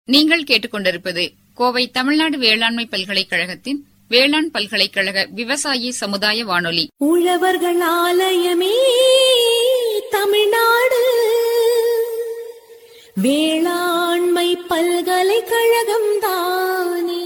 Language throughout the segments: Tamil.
நீங்கள் கேட்டுக்கொண்டிருப்பது கோவை தமிழ்நாடு வேளாண்மை பல்கலைக்கழகத்தின் வேளாண் பல்கலைக்கழக விவசாயி சமுதாய வானொலி உழவர்கள் ஆலயமே தமிழ்நாடு வேளாண்மை பல்கலைக்கழகம் தானே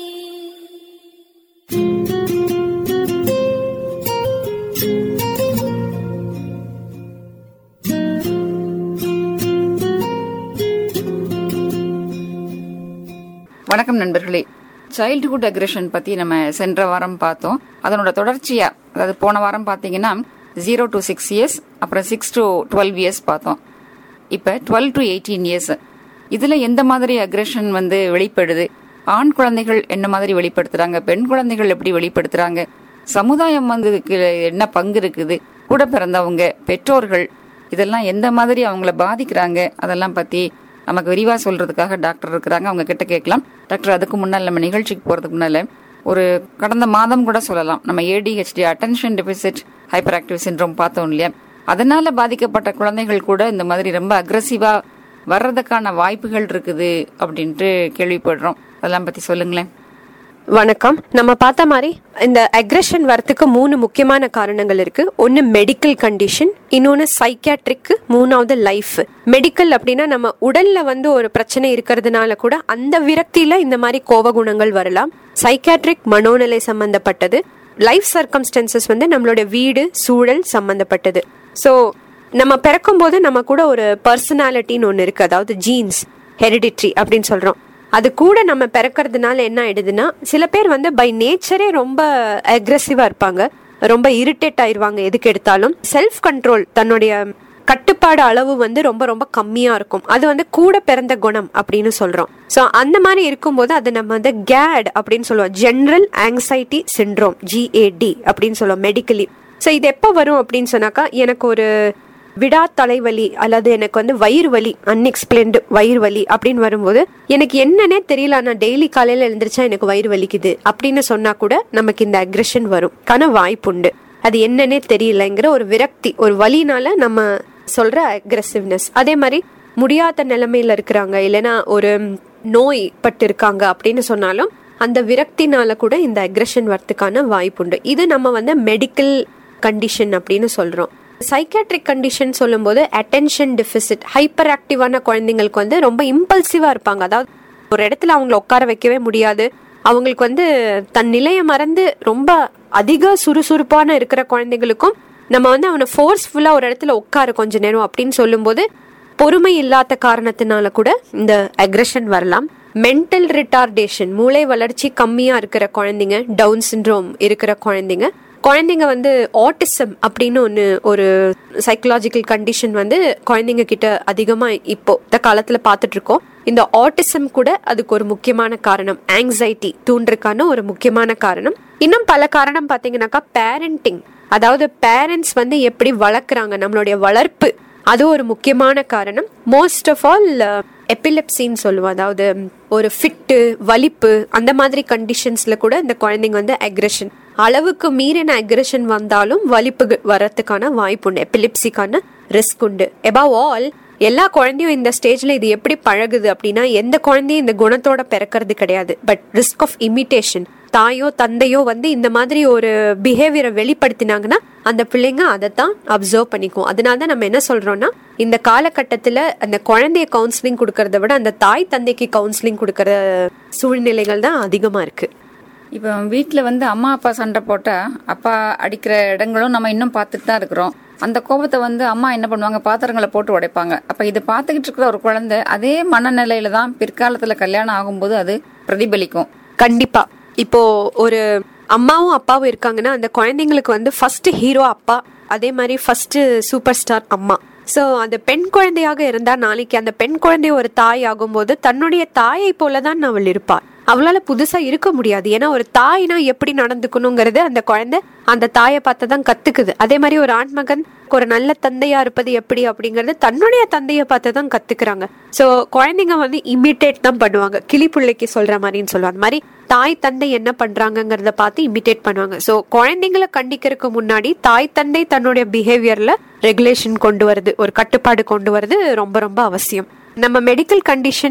வணக்கம் நண்பர்களே சைல்டுஹுட் அக்ரெஷன் பத்தி நம்ம சென்ற வாரம் பார்த்தோம் அதனோட தொடர்ச்சியா அதாவது போன வாரம் பாத்தீங்கன்னா ஜீரோ டு சிக்ஸ் இயர்ஸ் அப்புறம் சிக்ஸ் டு டுவெல் இயர்ஸ் பார்த்தோம் இப்ப டுவெல் டு எயிட்டீன் இயர்ஸ் இதுல எந்த மாதிரி அக்ரெஷன் வந்து வெளிப்படுது ஆண் குழந்தைகள் என்ன மாதிரி வெளிப்படுத்துறாங்க பெண் குழந்தைகள் எப்படி வெளிப்படுத்துறாங்க சமுதாயம் வந்து இதுக்கு என்ன பங்கு இருக்குது கூட பிறந்தவங்க பெற்றோர்கள் இதெல்லாம் எந்த மாதிரி அவங்கள பாதிக்கிறாங்க அதெல்லாம் பத்தி நமக்கு விரிவா சொல்றதுக்காக டாக்டர் இருக்கிறாங்க அவங்க கிட்ட கேட்கலாம் டாக்டர் அதுக்கு முன்னால் நம்ம நிகழ்ச்சிக்கு போறதுக்கு முன்னால ஒரு கடந்த மாதம் கூட சொல்லலாம் நம்ம ADHD attention deficit hyper active syndrome பார்த்தோம் இல்லையா அதனால பாதிக்கப்பட்ட குழந்தைகள் கூட இந்த மாதிரி ரொம்ப அக்ரஸிவா வர்றதுக்கான வாய்ப்புகள் இருக்குது அப்படின்ட்டு கேள்விப்படுறோம் அதெல்லாம் பத்தி சொல்லுங்களேன் வணக்கம் நம்ம பார்த்த மாதிரி இந்த அக்ரெஷன் வரத்துக்கு மூணு முக்கியமான காரணங்கள் இருக்கு ஒன்னு மெடிக்கல் கண்டிஷன் இன்னொன்னு சைக்கியாட்ரிக் மூணாவது லைஃப் மெடிக்கல் அப்படின்னா நம்ம உடல்ல வந்து ஒரு பிரச்சனை இருக்கிறதுனால கூட அந்த விரக்தியில இந்த மாதிரி கோவ குணங்கள் வரலாம் சைக்கியாட்ரிக் மனோநிலை சம்பந்தப்பட்டது லைஃப் சர்க்கம்ஸ்டன்சஸ் வந்து நம்மளோட வீடு சூழல் சம்பந்தப்பட்டது ஸோ நம்ம பிறக்கும் போது நம்ம கூட ஒரு பர்சனாலிட்டின்னு ஒன்று இருக்கு அதாவது ஜீன்ஸ் ஹெரிடிட்ரி அப்படின்னு சொல்றோம் அது கூட நம்ம பிறக்கிறதுனால என்ன ஆயிடுதுன்னா சில பேர் வந்து பை நேச்சரே ரொம்ப அக்ரெசிவா இருப்பாங்க ரொம்ப இரிட்டேட் ஆயிருவாங்க எதுக்கு எடுத்தாலும் செல்ஃப் கண்ட்ரோல் தன்னுடைய கட்டுப்பாடு அளவு வந்து ரொம்ப ரொம்ப கம்மியா இருக்கும் அது வந்து கூட பிறந்த குணம் அப்படின்னு சொல்றோம் ஸோ அந்த மாதிரி இருக்கும்போது அது நம்ம வந்து கேட் அப்படின்னு சொல்லுவோம் ஜென்ரல் ஆங்ஸைட்டி சிண்ட்ரோம் ஜிஏடி அப்படின்னு சொல்லுவோம் மெடிக்கலி ஸோ இது எப்போ வரும் அப்படின்னு சொன்னாக்கா எனக்கு ஒரு விடா தலைவலி அல்லது எனக்கு வந்து வயிறு வலி அன்எக்ஸ்பிளைன்டு வயிறு வலி அப்படின்னு வரும்போது எனக்கு என்னன்னே தெரியல நான் டெய்லி காலையில எழுந்திரிச்சா எனக்கு வயிறு வலிக்குது அப்படின்னு சொன்னா கூட நமக்கு இந்த அக்ரெஷன் வரும் கான வாய்ப்புண்டு அது என்னன்னே தெரியலங்கிற ஒரு விரக்தி ஒரு வலினால நம்ம சொல்ற அக்ரெசிவ்னஸ் அதே மாதிரி முடியாத நிலைமையில இருக்கிறாங்க இல்லைன்னா ஒரு நோய் பட்டு இருக்காங்க அப்படின்னு சொன்னாலும் அந்த விரக்தினால கூட இந்த அக்ரெஷன் வரத்துக்கான வாய்ப்புண்டு இது நம்ம வந்து மெடிக்கல் கண்டிஷன் அப்படின்னு சொல்றோம் சைக்காட்ரிக் கண்டிஷன் சொல்லும்போது அட்டென்ஷன் டெபிசிட் ஹைப்பர் ஆக்டிவான குழந்தைங்களுக்கு வந்து ரொம்ப இம்பல்சிவா இருப்பாங்க அதாவது ஒரு இடத்துல அவங்கள உட்கார வைக்கவே முடியாது அவங்களுக்கு வந்து தன் நிலையை மறந்து ரொம்ப அதிக சுறுசுறுப்பான இருக்கிற குழந்தைங்களுக்கும் நம்ம வந்து அவனை ஃபோர்ஸ்ஃபுல்லா ஒரு இடத்துல உட்கார கொஞ்ச நேரம் அப்படின்னு சொல்லும்போது பொறுமை இல்லாத காரணத்தினால கூட இந்த அக்ரெஷன் வரலாம் மென்டல் ரிட்டார்டேஷன் மூளை வளர்ச்சி கம்மியா இருக்கிற குழந்தைங்க டவுன் சிண்ட்ரோம் இருக்கிற குழந்தைங்க குழந்தைங்க வந்து ஆட்டிசம் அப்படின்னு ஒன்று ஒரு சைக்கலாஜிக்கல் கண்டிஷன் வந்து குழந்தைங்க கிட்ட அதிகமாக இப்போ இந்த காலத்தில் பார்த்துட்டு இருக்கோம் இந்த ஆட்டிசம் கூட அதுக்கு ஒரு முக்கியமான காரணம் ஆங்ஸைட்டி தூண்டுறதுக்கான ஒரு முக்கியமான காரணம் இன்னும் பல காரணம் பார்த்தீங்கன்னாக்கா பேரண்டிங் அதாவது பேரண்ட்ஸ் வந்து எப்படி வளர்க்குறாங்க நம்மளுடைய வளர்ப்பு அது ஒரு முக்கியமான காரணம் மோஸ்ட் ஆஃப் ஆல் எபிலெப்சின்னு சொல்லுவோம் அதாவது ஒரு ஃபிட்டு வலிப்பு அந்த மாதிரி கண்டிஷன்ஸ்ல கூட இந்த குழந்தைங்க வந்து அக்ரெஷன் அளவுக்கு மீறின அக்ரெஷன் வந்தாலும் வலிப்பு வரத்துக்கான வாய்ப்பு உண்டு எபிலிப்சிக்கான ரிஸ்க் உண்டு எபவ் ஆல் எல்லா குழந்தையும் இந்த ஸ்டேஜ்ல இது எப்படி பழகுது அப்படின்னா எந்த குழந்தையும் இந்த குணத்தோட பிறக்கிறது கிடையாது பட் ரிஸ்க் ஆஃப் இமிட்டேஷன் தாயோ தந்தையோ வந்து இந்த மாதிரி ஒரு பிஹேவியரை வெளிப்படுத்தினாங்கன்னா அந்த பிள்ளைங்க அதை தான் அப்சர்வ் பண்ணிக்கும் அதனால தான் நம்ம என்ன சொல்றோம்னா இந்த காலகட்டத்தில் அந்த குழந்தைய கவுன்சிலிங் கொடுக்கறத விட அந்த தாய் தந்தைக்கு கவுன்சிலிங் கொடுக்கற சூழ்நிலைகள் தான் அதிகமா இருக்கு இப்போ வீட்டில் வந்து அம்மா அப்பா சண்டை போட்டா அப்பா அடிக்கிற இடங்களும் நம்ம இன்னும் பார்த்துட்டு தான் இருக்கிறோம் அந்த கோபத்தை வந்து அம்மா என்ன பண்ணுவாங்க பாத்திரங்களை போட்டு உடைப்பாங்க அப்ப இது பார்த்துக்கிட்டு இருக்கிற ஒரு குழந்தை அதே மனநிலையில தான் பிற்காலத்துல கல்யாணம் ஆகும்போது அது பிரதிபலிக்கும் கண்டிப்பா இப்போ ஒரு அம்மாவும் அப்பாவும் இருக்காங்கன்னா அந்த குழந்தைங்களுக்கு வந்து ஃபர்ஸ்ட் ஹீரோ அப்பா அதே மாதிரி ஃபர்ஸ்ட் சூப்பர் ஸ்டார் அம்மா ஸோ அந்த பெண் குழந்தையாக இருந்தா நாளைக்கு அந்த பெண் குழந்தை ஒரு தாய் ஆகும்போது தன்னுடைய தாயை போலதான் அவள் இருப்பாள் அவளால புதுசா இருக்க முடியாது ஏன்னா ஒரு தாய்னா எப்படி நடந்துக்கணுங்கிறது அந்த குழந்தை அந்த தாயை பார்த்து தான் கத்துக்குது அதே மாதிரி ஒரு ஆண்மகன் ஒரு நல்ல தந்தையா இருப்பது எப்படி அப்படிங்கறது தன்னுடைய தந்தையை பார்த்து தான் கத்துக்கிறாங்க சோ குழந்தைங்க வந்து இமிட்டேட் தான் பண்ணுவாங்க கிளி பிள்ளைக்கு சொல்ற மாதிரின்னு சொல்லுவாங்க அந்த மாதிரி தாய் தந்தை என்ன பண்றாங்கங்கிறத பார்த்து இமிட்டேட் பண்ணுவாங்க சோ குழந்தைங்களை கண்டிக்கிறதுக்கு முன்னாடி தாய் தந்தை தன்னுடைய பிஹேவியர்ல ரெகுலேஷன் கொண்டு வருது ஒரு கட்டுப்பாடு கொண்டு வருது ரொம்ப ரொம்ப அவசியம் நம்ம மெடிக்கல் கண்டிஷன்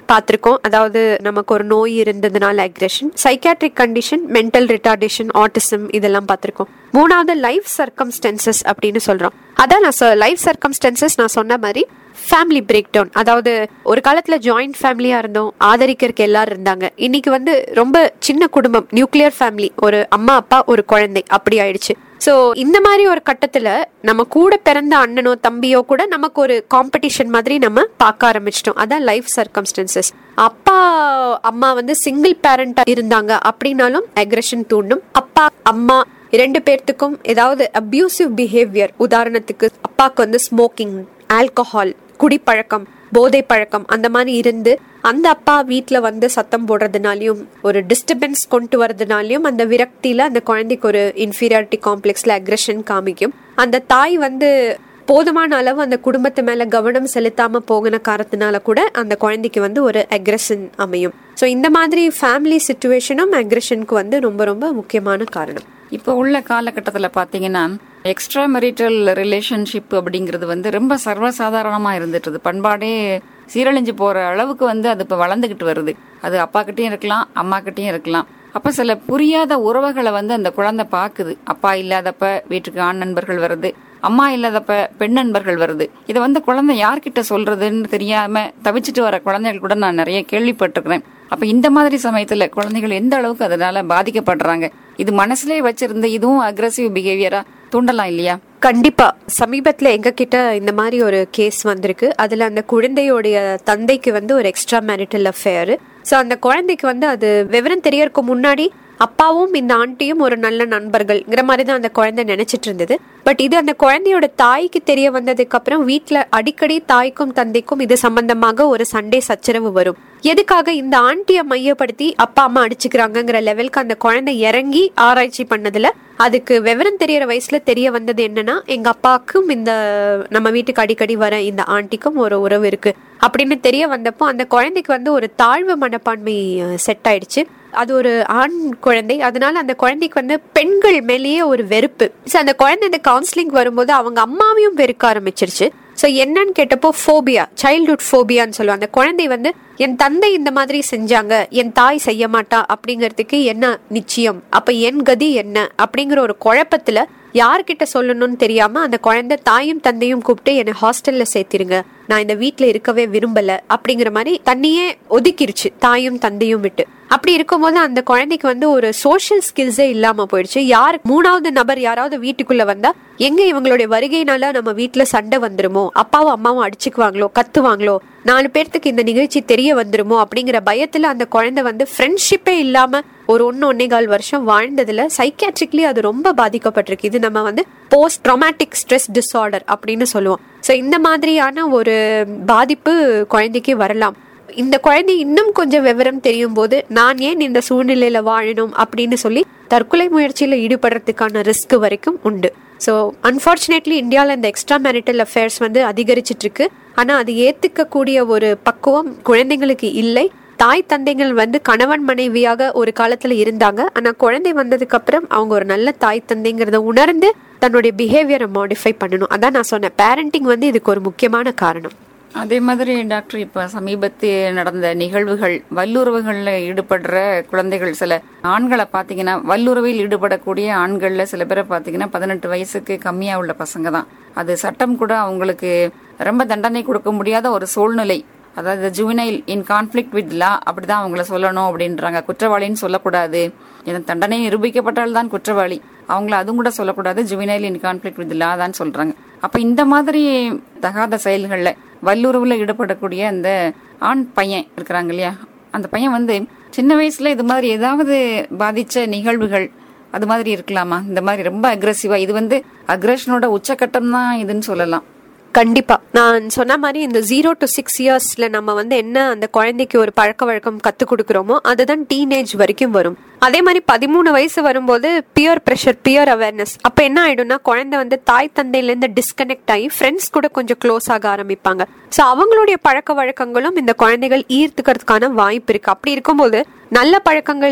பார்த்திருக்கோம் அதாவது நமக்கு ஒரு நோய் இருந்ததுனால aggression psychiatric condition mental retardation autism இதெல்லாம் பார்த்திருக்கோம் மூணாவது லைஃப் சர்க்கம்ஸ்டன்சஸ் அப்படின்னு சொல்றோம் அதான் நான் லைஃப் சர்க்கம்ஸ்டன்சஸ் நான் சொன்ன மாதிரி ஃபேமிலி பிரேக் டவுன் அதாவது ஒரு காலத்துல ஜாயிண்ட் ஃபேமிலியா இருந்தோம் ஆதரிக்கிறதுக்கு எல்லாரும் இருந்தாங்க இன்னைக்கு வந்து ரொம்ப சின்ன குடும்பம் நியூக்ளியர் ஃபேமிலி ஒரு அம்மா அப்பா ஒரு குழந்தை அப்படி ஆயிடுச்சு சோ இந்த மாதிரி ஒரு கட்டத்துல நம்ம கூட பிறந்த அண்ணனோ தம்பியோ கூட நமக்கு ஒரு காம்படிஷன் மாதிரி நம்ம பார்க்க ஆரம்பிச்சிட்டோம் அதான் லைஃப் சர்க்கம்ஸ்டன்சஸ் அப்பா அம்மா வந்து சிங்கிள் பேரண்டா இருந்தாங்க அப்படின்னாலும் அக்ரெஷன் தூண்டும் அப்பா அம்மா இரண்டு பேர்த்துக்கும் ஏதாவது அபியூசிவ் பிஹேவியர் உதாரணத்துக்கு அப்பாவுக்கு வந்து ஸ்மோக்கிங் ஆல்கஹால் குடிப்பழக்கம் போதை பழக்கம் அந்த மாதிரி இருந்து அந்த அப்பா வீட்ல வந்து சத்தம் போடுறதுனாலயும் ஒரு டிஸ்டர்பன்ஸ் கொண்டு வரதுனாலயும் அந்த விரக்தியில அந்த குழந்தைக்கு ஒரு இன்ஃபீரியாரிட்டி காம்ப்ளெக்ஸ்ல அக்ரெஷன் காமிக்கும் அந்த தாய் வந்து போதுமான அளவு அந்த குடும்பத்து மேல கவனம் செலுத்தாம போகின காரணத்தினால கூட அந்த குழந்தைக்கு வந்து ஒரு அக்ரெஷன் அமையும் ஸோ இந்த மாதிரி ஃபேமிலி சுச்சுவேஷனும் அக்ரெஷனுக்கு வந்து ரொம்ப ரொம்ப முக்கியமான காரணம் இப்போ உள்ள காலகட்டத்தில் பார்த்தீங்கன்னா எக்ஸ்ட்ரா மெரிட்டல் ரிலேஷன்ஷிப் அப்படிங்கிறது வந்து ரொம்ப சர்வசாதாரணமாக இருந்துட்டு பண்பாடே சீரழிஞ்சு போற அளவுக்கு வந்து அது இப்போ வளர்ந்துகிட்டு வருது அது அப்பா கிட்டயும் இருக்கலாம் அம்மா கிட்டயும் இருக்கலாம் அப்ப சில புரியாத உறவுகளை வந்து அந்த குழந்தை பாக்குது அப்பா இல்லாதப்ப வீட்டுக்கு ஆண் நண்பர்கள் வருது அம்மா இல்லாதப்ப பெண் நண்பர்கள் வருது இதை வந்து குழந்தை யார்கிட்ட சொல்றதுன்னு தெரியாம தவிச்சிட்டு வர குழந்தைகள் கூட நான் நிறைய கேள்விப்பட்டிருக்கிறேன் அப்ப இந்த மாதிரி சமயத்துல குழந்தைகள் எந்த அளவுக்கு அதனால பாதிக்கப்படுறாங்க இது மனசுலயே வச்சிருந்து இதுவும் அக்ரஸிவ் பிஹேவியரா தூண்டலாம் இல்லையா கண்டிப்பா சமீபத்துல எங்க கிட்ட இந்த மாதிரி ஒரு கேஸ் வந்திருக்கு அதுல அந்த குழந்தையோடைய தந்தைக்கு வந்து ஒரு எக்ஸ்ட்ரா மேரிட்டல் அஃபேர் சோ அந்த குழந்தைக்கு வந்து அது விவரம் தெரியறதுக்கு முன்னாடி அப்பாவும் இந்த ஆண்டியும் ஒரு நல்ல நண்பர்கள்ங்கிற மாதிரி தான் அந்த குழந்தை நினைச்சிட்டு இருந்தது பட் இது அந்த குழந்தையோட தாய்க்கு தெரிய வந்ததுக்கு அப்புறம் வீட்ல அடிக்கடி தாய்க்கும் தந்தைக்கும் இது சம்பந்தமாக ஒரு சண்டே சச்சரவு வரும் எதுக்காக இந்த ஆண்டியை மையப்படுத்தி அப்பா அம்மா அடிச்சுக்கிறாங்கங்கிற லெவலுக்கு அந்த குழந்தை இறங்கி ஆராய்ச்சி பண்ணதுல அதுக்கு விவரம் தெரியற வயசுல தெரிய வந்தது என்னன்னா எங்க அப்பாவுக்கும் இந்த நம்ம வீட்டுக்கு அடிக்கடி வர இந்த ஆண்டிக்கும் ஒரு உறவு இருக்கு அப்படின்னு தெரிய வந்தப்போ அந்த குழந்தைக்கு வந்து ஒரு தாழ்வு மனப்பான்மை செட் ஆயிடுச்சு அது ஒரு ஆண் குழந்தை அதனால அந்த குழந்தைக்கு வந்து பெண்கள் மேலேயே ஒரு வெறுப்பு So, அந்த குழந்தை இந்த கவுன்சிலிங் வரும்போது அவங்க அம்மாவையும் வெறுக்க ஆரம்பிச்சிருச்சு ஸோ என்னன்னு கேட்டப்போ ஃபோபியா சைல்ட்ஹுட் ஃபோபியான்னு சொல்லுவாங்க அந்த குழந்தை வந்து என் தந்தை இந்த மாதிரி செஞ்சாங்க என் தாய் செய்ய மாட்டா அப்படிங்கிறதுக்கு என்ன நிச்சயம் அப்ப என் கதி என்ன அப்படிங்கிற ஒரு குழப்பத்துல யார்கிட்ட சொல்லணும்னு தெரியாம அந்த குழந்தை தாயும் தந்தையும் கூப்பிட்டு என்னை ஹாஸ்டல்ல சேர்த்திருங்க நான் இந்த வீட்ல இருக்கவே விரும்பல அப்படிங்கிற மாதிரி தன்னையே ஒதுக்கிருச்சு தாயும் தந்தையும் விட்டு அப்படி இருக்கும்போது அந்த குழந்தைக்கு வந்து ஒரு சோஷியல் ஸ்கில்ஸே இல்லாம போயிடுச்சு யார் மூணாவது நபர் யாராவது வீட்டுக்குள்ள வந்தா எங்க இவங்களுடைய வருகையினால நம்ம வீட்ல சண்டை வந்துருமோ அப்பாவும் அம்மாவும் அடிச்சுக்குவாங்களோ கத்துவாங்களோ நாலு பேர்த்துக்கு இந்த நிகழ்ச்சி தெரிய வந்துருமோ அப்படிங்கிற பயத்துல அந்த குழந்தை வந்து ஃப்ரெண்ட்ஷிப்பே இல்லாம ஒரு ஒன்னு ஒன்னே கால் வருஷம் வாழ்ந்ததுல சைக்காட்ரிக்லி அது ரொம்ப பாதிக்கப்பட்டிருக்கு இது நம்ம வந்து போஸ்ட் ட்ராமாட்டிக் ஸ்ட்ரெஸ் டிஸார்டர் அப்படின்னு சொல்லுவோம் ஸோ இந்த மாதிரியான ஒரு பாதிப்பு குழந்தைக்கு வரலாம் இந்த குழந்தை இன்னும் கொஞ்சம் விவரம் தெரியும் போது நான் ஏன் இந்த சூழ்நிலையில வாழணும் அப்படின்னு சொல்லி தற்கொலை முயற்சியில ஈடுபடுறதுக்கான ரிஸ்க் வரைக்கும் உண்டு ஸோ அன்பார்ச்சுனேட்லி இந்தியாவில் இந்த எக்ஸ்ட்ரா மேரிட்டல் அஃபேர்ஸ் வந்து அதிகரிச்சிட்டு இருக்கு ஆனா அது ஏத்துக்கக்கூடிய ஒரு பக்குவம் குழந்தைங்களுக்கு இல்லை தாய் தந்தைகள் வந்து கணவன் மனைவியாக ஒரு காலத்துல இருந்தாங்க ஆனா குழந்தை வந்ததுக்கு அப்புறம் அவங்க ஒரு நல்ல தாய் தந்தைங்கிறத உணர்ந்து தன்னுடைய பிஹேவியரை மாடிஃபை பண்ணணும் அதான் நான் சொன்னேன் பேரண்டிங் வந்து இதுக்கு ஒரு முக்கியமான காரணம் அதே மாதிரி டாக்டர் இப்ப சமீபத்தில் நடந்த நிகழ்வுகள் வல்லுறவுகள்ல ஈடுபடுற குழந்தைகள் சில ஆண்களை பாத்தீங்கன்னா வல்லுறவில் ஈடுபடக்கூடிய ஆண்கள்ல சில பேரை பாத்தீங்கன்னா பதினெட்டு வயசுக்கு கம்மியா உள்ள பசங்க தான் அது சட்டம் கூட அவங்களுக்கு ரொம்ப தண்டனை கொடுக்க முடியாத ஒரு சூழ்நிலை அதாவது juvenile in conflict with law அப்படிதான் அவங்கள சொல்லணும் அப்படின்றாங்க குற்றவாளின்னு சொல்லக்கூடாது இதன் தண்டனை நிரூபிக்கப்பட்டால் தான் குற்றவாளி அவங்கள அதுவும் கூட சொல்லக்கூடாது juvenile in conflict with law தான் சொல்றாங்க அப்ப இந்த மாதிரி தகாத செயல்கள்ல வல்லுறவுல ஈடுபடக்கூடிய அந்த ஆண் பையன் இருக்கிறாங்க இல்லையா அந்த பையன் வந்து சின்ன வயசுல இது மாதிரி ஏதாவது பாதிச்ச நிகழ்வுகள் அது மாதிரி இருக்கலாமா இந்த மாதிரி ரொம்ப அக்ரெசிவா இது வந்து அக்ரஷனோட உச்சக்கட்டம் தான் இதுன்னு சொல்லலாம் கண்டிப்பா நான் சொன்ன மாதிரி இந்த ஜீரோ டு சிக்ஸ் இயர்ஸ்ல நம்ம வந்து என்ன அந்த குழந்தைக்கு ஒரு பழக்க வழக்கம் கத்து கொடுக்குறோமோ அதுதான் டீனேஜ் வரைக்கும் வரும் அதே மாதிரி பதிமூணு வயசு வரும்போது பியர் ப்ரெஷர் பியர் அவேர்னஸ் அப்ப என்ன ஆயிடும்னா குழந்தை வந்து தாய் தந்தையில இருந்து டிஸ்கனெக்ட் ஆகி ஃப்ரெண்ட்ஸ் கூட கொஞ்சம் க்ளோஸ் ஆக ஆரம்பிப்பாங்க சோ அவங்களுடைய பழக்க வழக்கங்களும் இந்த குழந்தைகள் ஈர்த்துக்கிறதுக்கான வாய்ப்பு இருக்கு அப்படி இருக்கும்போது நல்ல பழக்கங்கள்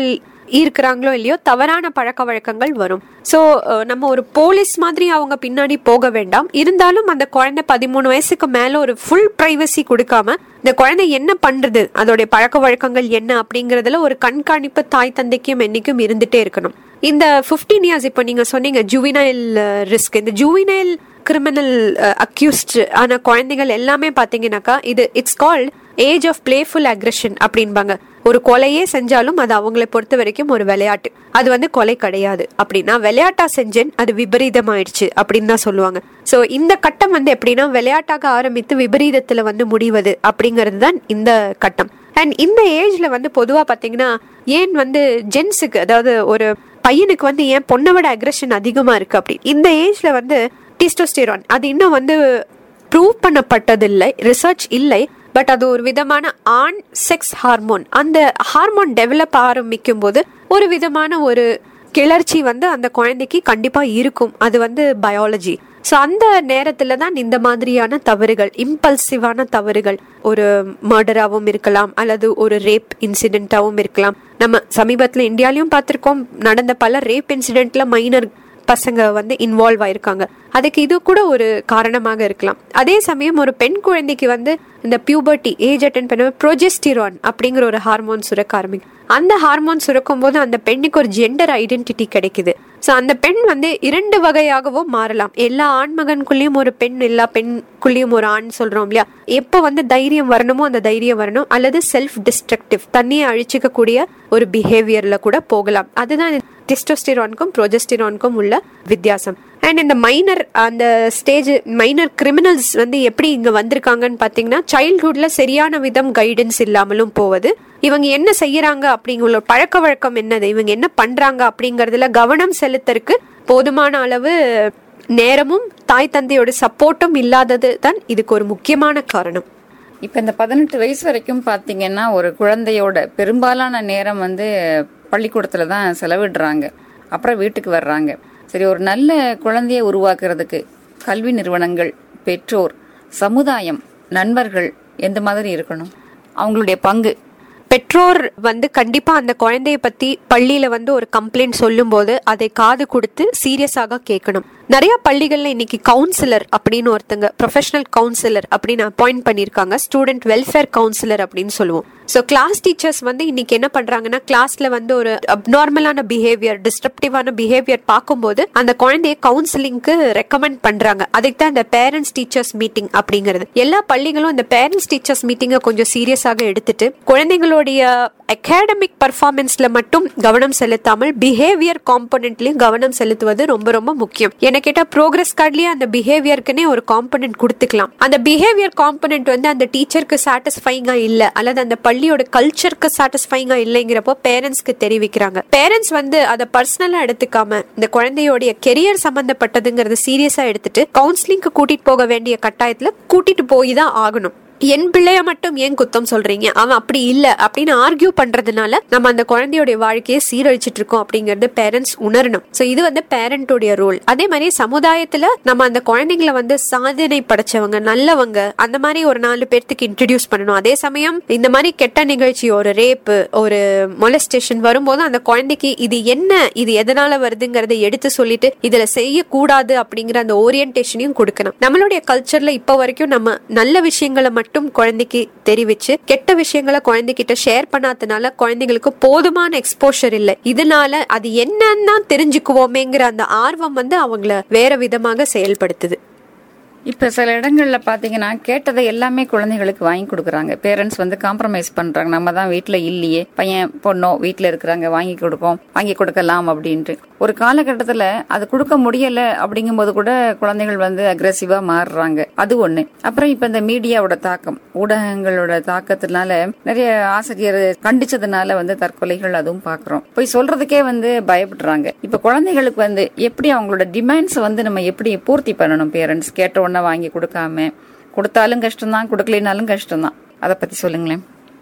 இருக்கிறாங்களோ இல்லையோ தவறான பழக்க வழக்கங்கள் வரும் ஸோ நம்ம ஒரு போலீஸ் மாதிரி அவங்க பின்னாடி போக வேண்டாம் இருந்தாலும் அந்த குழந்தை பதிமூணு வயசுக்கு மேல ஒரு ஃபுல் பிரைவசி கொடுக்காம இந்த குழந்தை என்ன பண்றது அதோடைய பழக்க வழக்கங்கள் என்ன அப்படிங்கறதுல ஒரு கண்காணிப்பு தாய் தந்தைக்கும் என்னைக்கும் இருந்துட்டே இருக்கணும் இந்த 15 இயர்ஸ் இப்போ நீங்க சொன்னீங்க ஜூவினைல் ரிஸ்க் இந்த ஜூவினைல் கிரிமினல் அக்யூஸ்ட் ஆன குழந்தைகள் எல்லாமே பாத்தீங்கன்னாக்கா இது it's called age of playful aggression அப்படின்பாங்க ஒரு கொலையே செஞ்சாலும் அது அவங்களை பொறுத்த வரைக்கும் ஒரு விளையாட்டு அது வந்து கொலை கிடையாது அப்படின்னா விளையாட்டா செஞ்சேன் அது விபரீதமாயிடுச்சு அப்படின்னு தான் சொல்லுவாங்க ஸோ இந்த கட்டம் வந்து எப்படின்னா விளையாட்டாக ஆரம்பித்து விபரீதத்துல வந்து முடிவது அப்படிங்கிறது தான் இந்த கட்டம் அண்ட் இந்த ஏஜ்ல வந்து பொதுவா பாத்தீங்கன்னா ஏன் வந்து ஜென்ஸுக்கு அதாவது ஒரு பையனுக்கு வந்து ஏன் பொண்ணை விட அக்ரெஷன் அதிகமா இருக்கு அப்படி இந்த ஏஜ்ல வந்து டிஸ்டோஸ்டெரான் அது இன்னும் வந்து ப்ரூவ் பண்ணப்பட்டதில்லை ரிசர்ச் இல்லை பட் அது ஒரு விதமான ஆண் செக்ஸ் ஹார்மோன் அந்த ஹார்மோன் டெவலப் ஆரம்பிக்கும் போது ஒரு விதமான ஒரு கிளர்ச்சி வந்து அந்த குழந்தைக்கு கண்டிப்பா இருக்கும் அது வந்து பயாலஜி ஸோ அந்த நேரத்துல தான் இந்த மாதிரியான தவறுகள் இம்பல்சிவான தவறுகள் ஒரு மர்டராகவும் இருக்கலாம் அல்லது ஒரு ரேப் இன்சிடென்ட்டாகவும் இருக்கலாம் நம்ம சமீபத்தில் இந்தியாலையும் பார்த்திருக்கோம் நடந்த பல ரேப் இன்சிடென்ட்ல மைனர் பசங்க வந்து இன்வால்வ் ஆயிருக்காங்க அதுக்கு இது கூட ஒரு காரணமாக இருக்கலாம் அதே சமயம் ஒரு பெண் குழந்தைக்கு வந்து இந்த பியூபர்ட்டி ஏஜ் அட்டன் பண்ண ப்ரொஜெஸ்டிரான் அப்படிங்கிற ஒரு ஹார்மோன் சுரக்க ஆரம்பிக்கும் அந்த ஹார்மோன் சுரக்கும் போது அந்த பெண்ணுக்கு ஒரு ஜெண்டர் ஐடென்டிட்டி கிடைக்குது ஸோ அந்த பெண் வந்து இரண்டு வகையாகவும் மாறலாம் எல்லா ஆண்மகனுக்குள்ளேயும் ஒரு பெண் எல்லா பெண்குள்ளேயும் ஒரு ஆண் சொல்றோம் இல்லையா எப்போ வந்து தைரியம் வரணுமோ அந்த தைரியம் வரணும் அல்லது செல்ஃப் டிஸ்ட்ரக்டிவ் தண்ணியை அழிச்சிக்க கூடிய ஒரு பிஹேவியர்ல கூட போகலாம் அதுதான் டெஸ்டோஸ்டிரானுக்கும் ப்ரோஜெஸ்டிரானுக்கும் உள்ள வித்தியாசம் அண்ட் இந்த மைனர் அந்த ஸ்டேஜ் மைனர் கிரிமினல்ஸ் வந்து எப்படி இங்க வந்திருக்காங்கன்னு பாத்தீங்கன்னா சைல்ட்ஹுட்ல சரியான விதம் கைடன்ஸ் இல்லாமலும் போவது இவங்க என்ன செய்யறாங்க அப்படிங்கிற பழக்க வழக்கம் என்னது இவங்க என்ன பண்றாங்க அப்படிங்கறதுல கவனம் செலுத்தறதுக்கு போதுமான அளவு நேரமும் தாய் தந்தையோட சப்போர்ட்டும் இல்லாதது தான் இதுக்கு ஒரு முக்கியமான காரணம் இப்ப இந்த பதினெட்டு வயசு வரைக்கும் பாத்தீங்கன்னா ஒரு குழந்தையோட பெரும்பாலான நேரம் வந்து பள்ளிக்கூடத்துல தான் செலவிடுறாங்க அப்புறம் வீட்டுக்கு வர்றாங்க சரி ஒரு நல்ல குழந்தையை உருவாக்குறதுக்கு கல்வி நிறுவனங்கள் பெற்றோர் சமுதாயம் நண்பர்கள் எந்த மாதிரி இருக்கணும் அவங்களுடைய பங்கு பெற்றோர் வந்து கண்டிப்பா அந்த குழந்தைய பத்தி பள்ளியில வந்து ஒரு கம்ப்ளைண்ட் சொல்லும்போது அதை காது கொடுத்து சீரியஸாக கேட்கணும் நிறைய பள்ளிகள்ல இன்னைக்கு கவுன்சிலர் அப்படின்னு ஒருத்தங்க ப்ரொஃபஷனல் கவுன்சிலர் அப்படின்னு அப்பாயிண்ட் பண்ணிருக்காங்க ஸ்டூடெண்ட் வெல்ஃபேர் கவுன்சிலர் அப்படின்னு சொல்லுவோம் ஸோ கிளாஸ் டீச்சர்ஸ் வந்து இன்னைக்கு என்ன பண்றாங்கன்னா கிளாஸ்ல வந்து ஒரு அப்நார்மலான பிஹேவியர் டிஸ்டப்டிவான பிஹேவியர் பார்க்கும்போது அந்த குழந்தைய கவுன்சிலிங்க்கு ரெக்கமெண்ட் பண்றாங்க அதுக்கு தான் இந்த பேரண்ட்ஸ் டீச்சர்ஸ் மீட்டிங் அப்படிங்கிறது எல்லா பள்ளிகளும் இந்த பேரண்ட்ஸ் டீச்சர்ஸ் மீட்டிங்கை கொஞ்சம் சீரியஸாக எடுத்துட்டு குழந்தைங்களுடைய அகாடமிக் பர்ஃபார்மன்ஸ்ல மட்டும் கவனம் செலுத்தாமல் பிஹேவியர் காம்பனண்ட்லயும் கவனம் செலுத்துவது ரொம்ப ரொம்ப முக்கியம் என்ன கேட்டா ப்ரோக்ரஸ் கார்ட்லயே அந்த பிஹேவியருக்குனே ஒரு காம்பனண்ட் கொடுத்துக்கலாம் அந்த பிஹேவியர் காம்பனண்ட் வந்து அந்த டீச்சருக்கு சாட்டிஸ்ஃபைங்கா இல்ல அல்லது அந்த பள்ளியோட கல்ச்சருக்கு சாட்டிஸ்ஃபைங்கா இல்லைங்கிறப்போ பேரண்ட்ஸ்க்கு தெரிவிக்கிறாங்க பேரண்ட்ஸ் வந்து அதை பர்சனலா எடுத்துக்காம இந்த குழந்தையோடைய கெரியர் சம்பந்தப்பட்டதுங்கிறத சீரியஸா எடுத்துட்டு கவுன்சிலிங்க்கு கூட்டிட்டு போக வேண்டிய கட்டாயத்துல கூட்டிட்டு போய் தான் ஆகணும் என் பிள்ளைய மட்டும் ஏன் குத்தம் சொல்றீங்க அவன் அப்படி இல்ல அப்படின்னு ஆர்கியூ பண்றதுனால நம்ம அந்த குழந்தையோட வாழ்க்கையை சீரழிச்சிட்டு இருக்கோம் அப்படிங்கறது பேரண்ட்ஸ் உணரணும் சோ இது வந்து பேரண்டோடைய ரோல் அதே மாதிரி சமுதாயத்துல நம்ம அந்த குழந்தைங்களை வந்து சாதனை படைச்சவங்க நல்லவங்க அந்த மாதிரி ஒரு நாலு பேர்த்துக்கு இன்ட்ரடியூஸ் பண்ணணும் அதே சமயம் இந்த மாதிரி கெட்ட நிகழ்ச்சி ஒரு ரேப்பு ஒரு மொலஸ்டேஷன் வரும்போது அந்த குழந்தைக்கு இது என்ன இது எதனால வருதுங்கிறத எடுத்து சொல்லிட்டு இதுல செய்யக்கூடாது அப்படிங்கிற அந்த ஓரியன்டேஷனையும் கொடுக்கணும் நம்மளுடைய கல்ச்சர்ல இப்ப வரைக்கும் நம்ம நல்ல விஷயங்களை மட்டும் குழந்தைக்கு தெரிவிச்சு கெட்ட விஷயங்களை குழந்தைகிட்ட ஷேர் பண்ணாதனால குழந்தைங்களுக்கு போதுமான எக்ஸ்போஷர் இல்லை இதனால அது என்னன்னா தெரிஞ்சுக்குவோமேங்கிற அந்த ஆர்வம் வந்து அவங்கள வேற விதமாக செயல்படுத்துது இப்ப சில இடங்கள்ல பாத்தீங்கன்னா கேட்டதை எல்லாமே குழந்தைகளுக்கு வாங்கி கொடுக்கறாங்க பேரண்ட்ஸ் வந்து காம்ப்ரமைஸ் பண்றாங்க நம்ம தான் வீட்ல இல்லையே பையன் பொண்ணோ வீட்ல இருக்கிறாங்க வாங்கி கொடுப்போம் வாங்கி கொடுக்கலாம் அப்படின்ட்டு ஒரு காலகட்டத்துல அது கொடுக்க முடியல அப்படிங்கும்போது கூட குழந்தைகள் வந்து அக்ரெசிவா மாறுறாங்க அது ஒண்ணு அப்புறம் இப்ப இந்த மீடியாவோட தாக்கம் ஊடகங்களோட தாக்கத்தினால நிறைய ஆசிரியர் கண்டிச்சதுனால வந்து தற்கொலைகள் அதுவும் பாக்குறோம் போய் சொல்றதுக்கே வந்து பயப்படுறாங்க இப்ப குழந்தைகளுக்கு வந்து எப்படி அவங்களோட டிமாண்ட்ஸ் வந்து நம்ம எப்படி பூர்த்தி பண்ணணும் பேரண்ட்ஸ் கேட்ட உடனே வாங்கி கொடுக்காம கொடுத்தாலும் கஷ்டம்தான் கொடுக்கலினாலும் கஷ்டம்தான் அதை பத்தி சொல்லுங்களேன்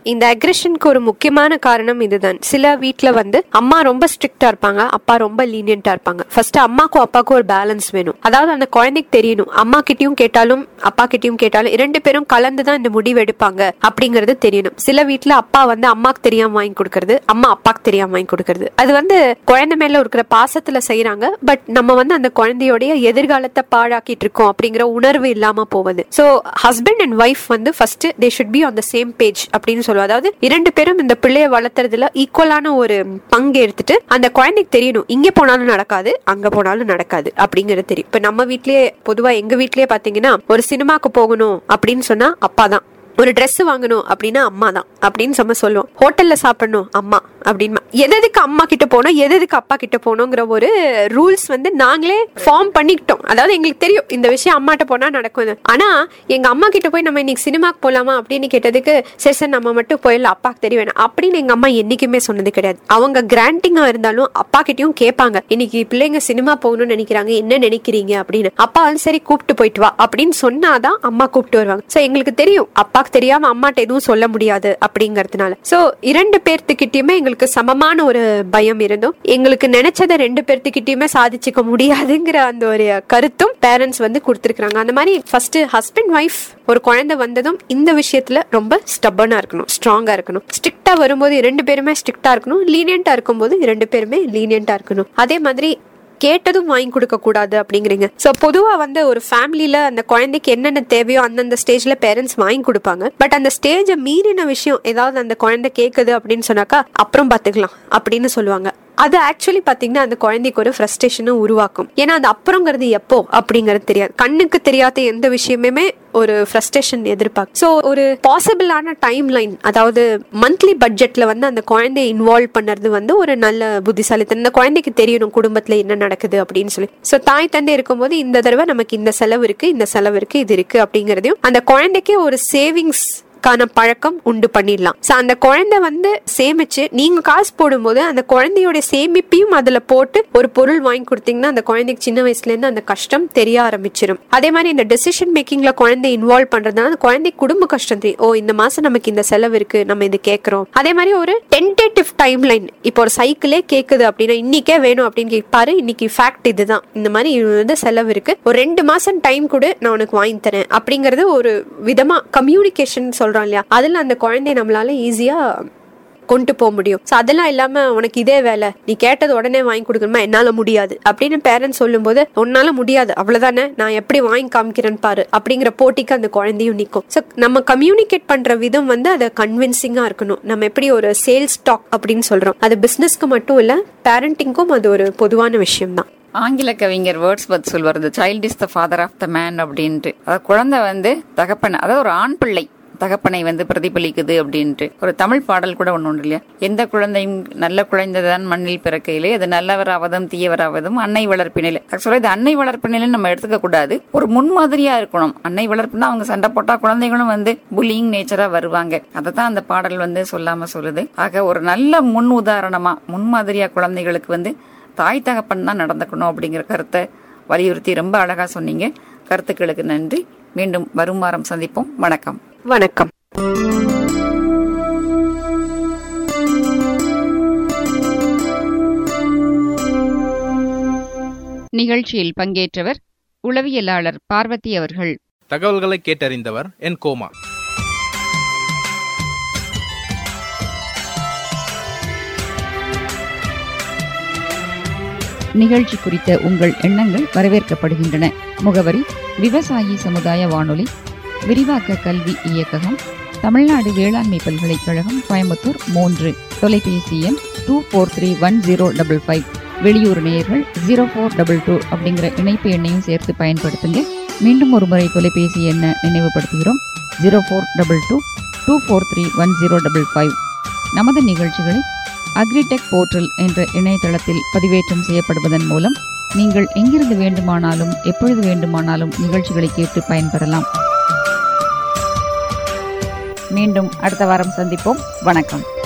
இந்த அக்ரெஷனுக்கு ஒரு முக்கியமான காரணம் இதுதான் சில வீட்ல வந்து அம்மா ரொம்ப ஸ்ட்ரிக்டா இருப்பாங்க அப்பா ரொம்ப லீனியன்டா இருப்பாங்க ஃபர்ஸ்ட் அம்மாக்கும் அப்பாக்கும் ஒரு பேலன்ஸ் வேணும் அதாவது அந்த குழந்தைக்கு தெரியணும் அம்மா கிட்டயும் கேட்டாலும் அப்பா கிட்டயும் கேட்டாலும் இரண்டு பேரும் கலந்துதான் இந்த முடிவு எடுப்பாங்க அப்படிங்கறது தெரியணும் சில வீட்ல அப்பா வந்து அம்மாக்கு தெரியாம வாங்கி கொடுக்கறது அம்மா அப்பாக்கு தெரியாம வாங்கி கொடுக்கறது அது வந்து குழந்தை மேல இருக்கிற பாசத்துல செய்யறாங்க பட் நம்ம வந்து அந்த குழந்தையோடைய எதிர்காலத்தை பாழாக்கிட்டு இருக்கோம் அப்படிங்கிற உணர்வு இல்லாம போகுது சோ ஹஸ்பண்ட் அண்ட் ஒய்ஃப் வந்து first they should be on the same page அப்படின்னு சொல்லுவோம் அதாவது இரண்டு பேரும் இந்த பிள்ளைய வளர்த்துறதுல ஈக்குவலான ஒரு பங்கு எடுத்துட்டு அந்த குழந்தைக்கு தெரியணும் இங்க போனாலும் நடக்காது அங்க போனாலும் நடக்காது அப்படிங்கறது தெரியும் இப்ப நம்ம வீட்லயே பொதுவா எங்க வீட்லயே பாத்தீங்கன்னா ஒரு சினிமாக்கு போகணும் அப்படின்னு சொன்னா அப்பா தான் ஒரு Dress வாங்கணும் அப்படின்னா அம்மா தான் அப்படின்னு நம்ம சொல்லுவோம் ஹோட்டல்ல சாப்பிடணும் அம்மா அப்படின்னு எதுக்கு அம்மா கிட்ட போனோம் எதுக்கு அப்பா கிட்ட போனோங்கிற ஒரு ரூல்ஸ் வந்து நாங்களே ஃபார்ம் பண்ணிக்கிட்டோம் அதாவது எங்களுக்கு தெரியும் இந்த விஷயம் அம்மாட்ட போனா நடக்கும் ஆனா எங்க அம்மா கிட்ட போய் நம்ம இன்னைக்கு சினிமாக்கு போலாமா அப்படின்னு கேட்டதுக்கு சரி சார் நம்ம மட்டும் போயிடலாம் அப்பாக்கு தெரிய வேணாம் அப்படின்னு எங்க அம்மா என்னைக்குமே சொன்னது கிடையாது அவங்க கிராண்டிங்கா இருந்தாலும் அப்பா கிட்டயும் கேட்பாங்க இன்னைக்கு பிள்ளைங்க சினிமா போகணும்னு நினைக்கிறாங்க என்ன நினைக்கிறீங்க அப்படின்னு அப்பா வந்து சரி கூப்பிட்டு போயிட்டு வா அப்படின்னு சொன்னாதான் அம்மா கூப்பிட்டு வருவாங்க சோ எங்களுக்கு தெரியும் அப்பாக்கு தெரியாம அம்மாட்ட எதுவும் சொல்ல முடியாது அப்படிங்கறதுனால சோ இரண்டு பேர்த்துக்கிட்டயுமே எங்களுக்கு சமமான ஒரு பயம் இருந்தும் எங்களுக்கு நினைச்சதை ரெண்டு பேர்த்துக்கிட்டயுமே சாதிச்சுக்க முடியாதுங்கிற அந்த ஒரு கருத்தும் பேரண்ட்ஸ் வந்து கொடுத்துருக்காங்க அந்த மாதிரி ஃபர்ஸ்ட் ஹஸ்பண்ட் ஒய்ஃப் ஒரு குழந்தை வந்ததும் இந்த விஷயத்துல ரொம்ப ஸ்டப்பனா இருக்கணும் ஸ்ட்ராங்கா இருக்கணும் ஸ்ட்ரிக்டா வரும்போது ரெண்டு பேருமே ஸ்ட்ரிக்டா இருக்கணும் லீனியண்டா இருக்கும்போது ரெண்டு பேருமே லீனியண்டா இருக்கணும் அதே மாதிரி கேட்டதும் வாங்கி கொடுக்க கூடாது அப்படிங்கிறீங்க சோ பொதுவா வந்து ஒரு ஃபேமிலில அந்த குழந்தைக்கு என்னென்ன தேவையோ அந்தந்த ஸ்டேஜ்ல பேரண்ட்ஸ் வாங்கி கொடுப்பாங்க பட் அந்த ஸ்டேஜை மீறின விஷயம் ஏதாவது அந்த குழந்தை கேக்குது அப்படின்னு சொன்னாக்கா அப்புறம் பாத்துக்கலாம் அப்படின்னு சொல்லுவாங்க அது ஆக்சுவலி பாத்தீங்கன்னா அந்த குழந்தைக்கு ஒரு ஃப்ரஸ்ட்ரேஷனும் உருவாக்கும் ஏன்னா அது அப்புறங்கிறது எப்போ அப்படிங்கிறது தெரியாது கண்ணுக்கு தெரியாத எந்த விஷயமுமே ஒரு ஃப்ரஸ்ட்ரேஷன் எதிர்பார்க்கும் ஸோ ஒரு பாசிபிளான டைம் லைன் அதாவது மந்த்லி பட்ஜெட்ல வந்து அந்த குழந்தைய இன்வால்வ் பண்ணுறது வந்து ஒரு நல்ல புத்திசாலித்தனம் இந்த குழந்தைக்கு தெரியணும் குடும்பத்துல என்ன நடக்குது அப்படின்னு சொல்லி ஸோ தாய் தந்தை இருக்கும்போது இந்த தடவை நமக்கு இந்த செலவு இருக்கு இந்த செலவு இருக்கு இது இருக்கு அப்படிங்கறதையும் அந்த குழந்தைக்கே ஒரு சேவிங்ஸ் கான பழக்கம் உண்டு பண்ணிடலாம் சோ அந்த குழந்தை வந்து சேமிச்சு நீங்க காசு போடும்போது அந்த குழந்தையோட சேமிப்பையும் அதுல போட்டு ஒரு பொருள் வாங்கி கொடுத்தீங்கன்னா அந்த குழந்தைக்கு சின்ன வயசுல இருந்து அந்த கஷ்டம் தெரிய ஆரம்பிச்சிடும் அதே மாதிரி இந்த டெசிஷன் மேக்கிங்ல குழந்தை இன்வால்வ் பண்றதுனால அந்த குழந்தை குடும்ப கஷ்டம் தெரியும் ஓ இந்த மாசம் நமக்கு இந்த செலவு இருக்கு நம்ம இது கேட்கறோம் அதே மாதிரி ஒரு டென்டேட்டிவ் டைம் லைன் இப்போ ஒரு சைக்கிளே கேக்குது அப்படின்னா இன்னைக்கே வேணும் அப்படின்னு கேட்பாரு இன்னைக்கு ஃபேக்ட் இதுதான் இந்த மாதிரி இது வந்து செலவு இருக்கு ஒரு ரெண்டு மாசம் டைம் கொடு நான் உனக்கு வாங்கி தரேன் அப்படிங்கறது ஒரு விதமா கம்யூனிகேஷன் சொல்றோம் இல்லையா அதுல அந்த குழந்தைய நம்மளால ஈஸியா கொண்டு போக முடியும் ஸோ அதெல்லாம் இல்லாம உனக்கு இதே வேலை நீ கேட்டது உடனே வாங்கி கொடுக்கணுமா என்னால முடியாது அப்படின்னு பேரண்ட்ஸ் சொல்லும்போது உன்னால முடியாது அவ்வளவுதானே நான் எப்படி வாங்கி காமிக்கிறேன்னு பாரு அப்படிங்கிற போட்டிக்கு அந்த குழந்தையும் நிற்கும் ஸோ நம்ம கம்யூனிகேட் பண்ற விதம் வந்து அதை கன்வின்சிங்கா இருக்கணும் நம்ம எப்படி ஒரு சேல்ஸ் டாக் அப்படின்னு சொல்றோம் அது பிசினஸ்க்கு மட்டும் இல்ல பேரண்டிங்க்கும் அது ஒரு பொதுவான விஷயம் தான் ஆங்கில கவிஞர் வேர்ட்ஸ் பத் சொல்வார் the child is the father of the man அப்படின்ட்டு அதாவது குழந்தை வந்து தகப்பன் அதாவது ஒரு ஆண் பிள்ளை தகப்பனை வந்து பிரதிபலிக்குது அப்படின்ட்டு ஒரு தமிழ் பாடல் கூட ஒன்று உண்டு இல்லையா எந்த குழந்தையும் நல்ல குழந்தைதான் மண்ணில் பிறக்கையிலே அது நல்லவராவதும் தீயவராவதும் அன்னை வளர்ப்பினிலே ஆக்சுவலாக இது அன்னை வளர்ப்பினிலே நம்ம எடுத்துக்க கூடாது ஒரு முன்மாதிரியா இருக்கணும் அன்னை வளர்ப்புனா அவங்க சண்டை போட்டா குழந்தைகளும் வந்து புல்லிங் நேச்சரா வருவாங்க அதை தான் அந்த பாடல் வந்து சொல்லாம சொல்லுது ஆக ஒரு நல்ல முன் உதாரணமா முன்மாதிரியா குழந்தைகளுக்கு வந்து தாய் தகப்பன் தான் நடந்துக்கணும் அப்படிங்கிற கருத்தை வலியுறுத்தி ரொம்ப அழகா சொன்னீங்க கருத்துக்களுக்கு நன்றி மீண்டும் வரும் வாரம் சந்திப்போம் வணக்கம் வணக்கம் நிகழ்ச்சியில் பங்கேற்றவர் உளவியலாளர் பார்வதி அவர்கள் தகவல்களை கேட்டறிந்தவர் என் கோமா நிகழ்ச்சி குறித்த உங்கள் எண்ணங்கள் வரவேற்கப்படுகின்றன முகவரி விவசாயி சமுதாய வானொலி விரிவாக்க கல்வி இயக்ககம் தமிழ்நாடு வேளாண்மை பல்கலைக்கழகம் கோயம்புத்தூர் மூன்று தொலைபேசி எண் two four three one zero double five வெளியூர் நேயர்கள் ஜீரோ ஃபோர் டபுள் டூ அப்படிங்கிற இணைப்பு எண்ணையும் சேர்த்து பயன்படுத்துங்க மீண்டும் ஒரு முறை தொலைபேசி எண்ணை நினைவுபடுத்துகிறோம் zero four double two two four three one zero double five நமது நிகழ்ச்சிகளை அக்ரிடெக் போர்ட்டல் என்ற இணையதளத்தில் பதிவேற்றம் செய்யப்படுவதன் மூலம் நீங்கள் எங்கிருந்து வேண்டுமானாலும் எப்பொழுது வேண்டுமானாலும் நிகழ்ச்சிகளை கேட்டு பயன்பெறலாம் மீண்டும் அடுத்த வாரம் சந்திப்போம் வணக்கம்